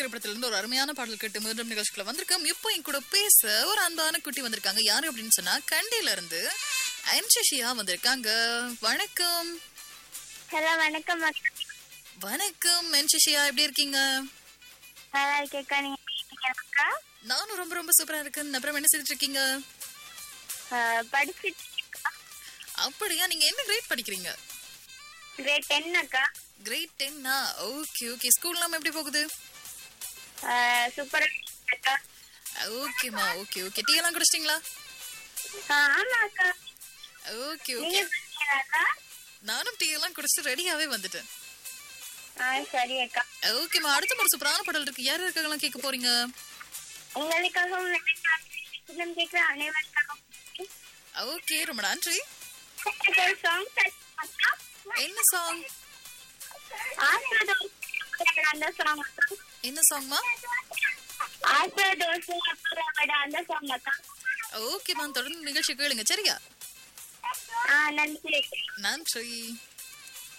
திரைப்படத்துல இருந்து ஒரு அருமையான பாடல் கேட்டு மீண்டும் நிகழ்ச்சிக்குள்ள வந்திருக்கோம் இப்போ என் கூட பேச ஒரு அன்பான குட்டி வந்திருக்காங்க யாரு அப்படின்னு சொன்னா கண்டியில இருந்து அன்ஷியா வந்திருக்காங்க வணக்கம் ஹலோ வணக்கம் அக்கா. வணக்கம் அன்ஷியா எப்படி இருக்கீங்க நல்லா இருக்கேக்கா நீங்க எப்படி இருக்கீங்க அக்கா நானும் ரொம்ப ரொம்ப சூப்பரா இருக்கேன் அப்புறம் என்ன செஞ்சுட்டு இருக்கீங்க அஹ், படிச்சிட்டு இருக்கேன்க்கா. அப்படியா நீங்க என்ன கிரேட் படிக்கிறீங்க கிரேட் டென் அக்கா கிரேட் டென்னா ஓகே ஓகே ஸ்கூல்லாம் எப்படி போகுது அஹ், சூப்பரா இருக்கு அக்கா ஓகேம்மா ஓகே ஓகே டீ எல்லாம் குடிச்சிட்டீங்களா அஹ், ஆமா அக்கா ஓகே நீங்க ஓகே குடிச்சீங்களா அக்கா நானும் டீ எல்லாம் குடிச்சிட்டு ரெடியாவே வந்துட்டேன் ஆ சரி அக்கா ஓகேம்மா அடுத்த ஒரு சூப்பரான பாடல் இருக்கு யார் இருக்காங்கலாம் கேட்க போறீங்க உங்களுக்காகவும் எனக்காகவும் கேட்கிற அனைவருக்காகவும் ஓகே ரொம்ப நன்றி எனக்கு ஒரு சாங் அக்கா என்ன சாங் ஆசா தோசை அந்த சாங் அக்கா என்ன சாங்மா ஆசா தோசை அப்புறம் அந்த சாங் அக்கா ஓகேம்மா தொடர்ந்து நிகழ்ச்சி கேளுங்க சரியா ஆ நன்றி நன்றி